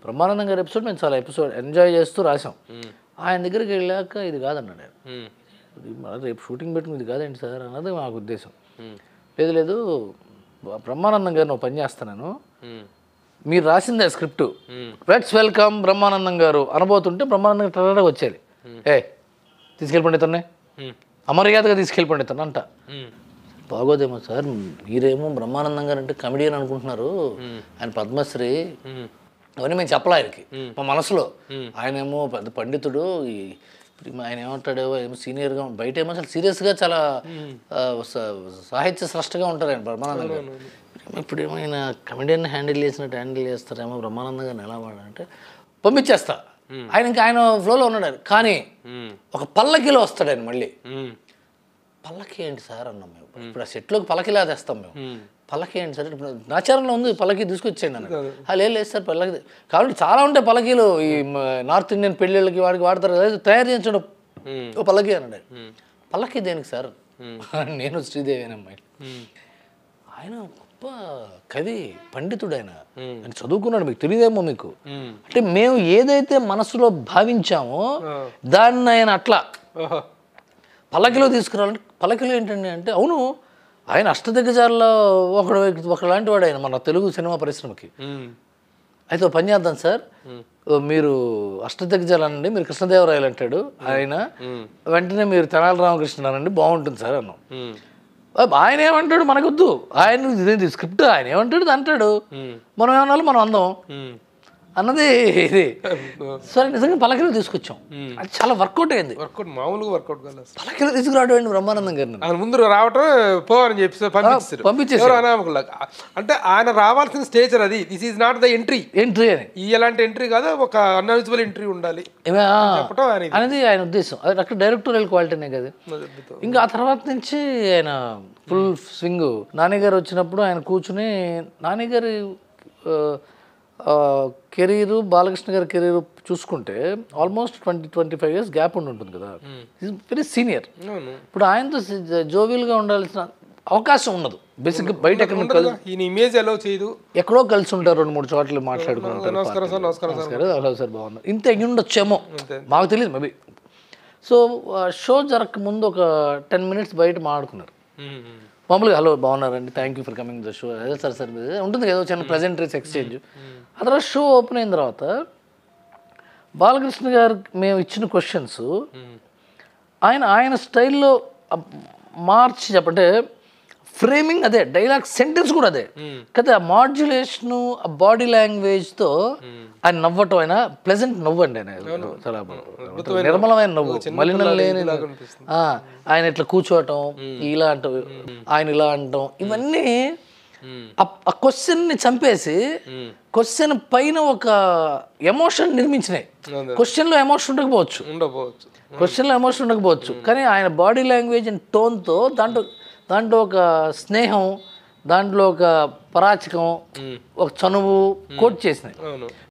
బ్రహ్మానందం గారి ఎపిసోడ్ మేము చాలా ఎపిసోడ్ ఎంజాయ్ చేస్తూ రాసాం ఆయన దగ్గరికి వెళ్ళాక ఇది కాదన్నాడు ఆయన ఉమ్, ఇది మరి రేపు షూటింగ్ పెట్టుకుని ఇది కాదేంటి సార్ అన్నది మాకు ఉద్దేశం లేదు లేదు బ్రహ్మానందం గారిని ఒక పని చేస్తాను ఉమ్, మీరు రాసిందే స్క్రిప్ట్ లెట్స్ వెల్కమ్ బ్రహ్మానందం గారు అనబోతుంటే బ్రహ్మానందం టర్రగా వచ్చేది ఏ తీసుకెళ్ళిపోండి ఇతన్ని ఉమ్, అమర్యాదగా తీసుకెళ్ళిపోండి ఇతను అంట ఉమ్, బాగోదేమో సార్ మీరేమో బ్రహ్మానందం గారు అంటే కమెడియన్ అనుకుంటున్నారు ఆయన పద్మశ్రీ ఉమ్, అవన్నీ మేము చెప్పలే ఆయనకి మా మనసులో ఆయనేమో పెద్ద పండితుడు ఈ ఇప్పుడు ఈమె ఆయన ఏమంటాడో ఏమో సీనియర్గా బయట ఏమో అసలు సీరియస్గా చాలా ఆ, స- సాహిత్య స్రష్టగా ఉంటారు ఆయన బ్రహ్మానందం గారు ఇప్పుడు ఏమో ఆయన కమెడియన్ హ్యాండిల్ చేసినట్టు హ్యాండిల్ చేస్తారేమో బ్రహ్మానందం గారిని ఎలా వాడంటే పంపించేస్తా ఆయన ఇంకా ఆయన ఫ్లోలో ఉన్నాడు ఆయన. కానీ ఉమ్, ఒక పల్లకిలో వస్తాడు ఆయన మళ్ళీ ఉమ్, పల్లకి ఏంటి సార్ అన్నాం మేము ఇప్పుడు ఆ సెట్లోకి పల్లకిలా తెస్తాం మేము ఉమ్. పల్లకి ఏంటి సార్ ఇప్పుడు నాచారంలో ఉంది పల్లకి తీసుకొచ్చేయండి అన్న ఆ, లేదు లేదు సార్ పల్లకి కాబట్టి చాలా ఉంటాయి పల్లకీలు ఈ మ- నార్త్ ఇండియన్ పెళ్ళిళ్ళకి వాడికి వాడతారు కదా, తయారు చేయించడం ఉమ్. ఓ పల్లకి అన్నాడు ఆయన. పల్లకి దేనికి సార్ నేను శ్రీదేవి అనే అమ్మాయి ఉమ్, ఆయన గొప్ప కవి పండితుడు ఆయన ఆయన చదువుకున్నాడు మీకు తెలియదేమో మీకు ఉమ్. అంటే మేము ఏదైతే మనసులో భావించామో దాన్ని ఆయన అట్లా ఓహో. పల్లకిలో తీసుకురావాలంటే పల్లకిలో ఏంటండి అంటే అవును ఆయన అష్టదిగ్గజాల్లో ఒకడు ఒకలాంటి వాడు ఆయన మన తెలుగు సినిమా పరిశ్రమకి ఉమ్, అయితే ఒక పని చేద్దాం సార్ ఓ మీరు అష్టదిగ్గజాలు అనండి మీరు కృష్ణదేవరాయలు అంటాడు ఆయన వెంటనే మీరు తెనాలి రామకృష్ణ అనండి బాగుంటుంది సార్ అన్నాం ఉమ్, అబ్బ, ఆయన ఏమంటాడు మనకొద్దు ఆయన ఇదేంటి స్క్రిప్ట్ ఆయన ఏమంటాడు ఇది అంటాడు ఉమ్, మనం ఏమన్నాలో మనం అందాం ఉమ్. అన్నది ఇది సరే నిజంగా పలకిలో తీసుకొచ్చాం అది చాలా వర్కౌట్ అయింది వర్కౌట్ మామూలుగా వర్కౌట్ కాలేదు అసలు. పలకిలో తీసుకురావడం ఏంటి బ్రహ్మానందం గారిని ఆయన ముందు రావటం పో అని చెప్పి పంపించారు పంపించేశారు. ఎవరు అనామకులు అంటే ఆయన రావాల్సిన స్టేజ్ అది this is not the entry entry అని ఈ ఎలాంటి ఎంట్రీ కాదు ఒక అన్యూజువల్ ఎంట్రీ ఉండాలి ఏమే, ఆ, చెప్పటం ఆయన ఇది. అనేది ఆయన ఉద్దేశం అది అక్కడ డైరెక్టోరియల్ క్వాలిటీనే కదా అద్భుతం. ఇంకా ఆ తర్వాత నుంచి ఆయన ఫుల్ స్వింగ్ నాన్నగారు వచ్చినప్పుడు ఆయన కూర్చుని నాన్నగారి కెరీరు బాలకృష్ణ గారి కెరీర్ చూసుకుంటే almost twenty twenty five years gap ఉండి ఉంటుంది కదా వెరీ సీనియర్ అవును ఇప్పుడు ఆయనతో జోవియల్గా ఉండాల్సిన అవకాశం ఉండదు బేసిక్గా బయట ఎక్కడ ఉండదుగా. ఈయన ఇమేజ్ ఎలా చేయదు ఎక్కడో కలిసి ఉంటారు రెండు మూడు చోట్ల మాట్లాడుకుంటారు నమస్కారం సార్ నమస్కారం సార్ నమస్కారం హలో సార్ బాగున్నారు ఇంత అయ్యి ఉండొచ్చేమో అంతే. మాకు తెలియదు మేబీ సో షో జరగక ముందు ఒక టెన్ మినిట్స్ బయట మాట్లాడుకున్నారు ఉమ్, ఉమ్. మామూలుగా హలో బాగున్నారండి thank you for coming the show అదే సార్ సార్ మీది ఉంటుంది కదా చిన్న ప్రెజెంటరీస్ ఎక్స్చేంజ్ ఆ తర్వాత షో ఓపెన్ అయిన తర్వాత బాలకృష్ణ గారు మేము ఇచ్చిన క్వశ్చన్స్ ఆయన ఆయన స్టైల్లో మార్చి చెప్పంటే ఫ్రేమింగ్ అదే డైలాగ్ సెంటెన్స్ కూడా అదే కదా ఆ మాడ్యులేషన్ ఆ బాడీ లాంగ్వేజ్తో ఆయన నవ్వటం ఆయన ప్లెజెంట్ నవ్వు అండి ఆయన చాలా నిర్మలమైన నవ్వు మలినం లేని ఆ, ఆయన ఇట్లా కూర్చోవటం ఇలా అంటాం ఆయన ఇలా అంటాం ఇవన్నీ ఆ- ఆ క్వశ్చన్ని చంపేసి క్వశ్చన్ పైన ఒక ఎమోషన్ నిర్మించినాయి అదే. క్వశ్చన్లో ఎమోషన్ ఉండకపోవచ్చు ఉండకపోవచ్చు క్వశ్చన్లో ఎమోషన్ ఉండకపోవచ్చు కానీ ఆయన బాడీ లాంగ్వేజ్ అండ్ టోన్తో దాంట్లో దాంట్లో ఒక స్నేహం దాంట్లో ఒక పరాచకం ఒక చనువు కోట్ చేసినాయి అవును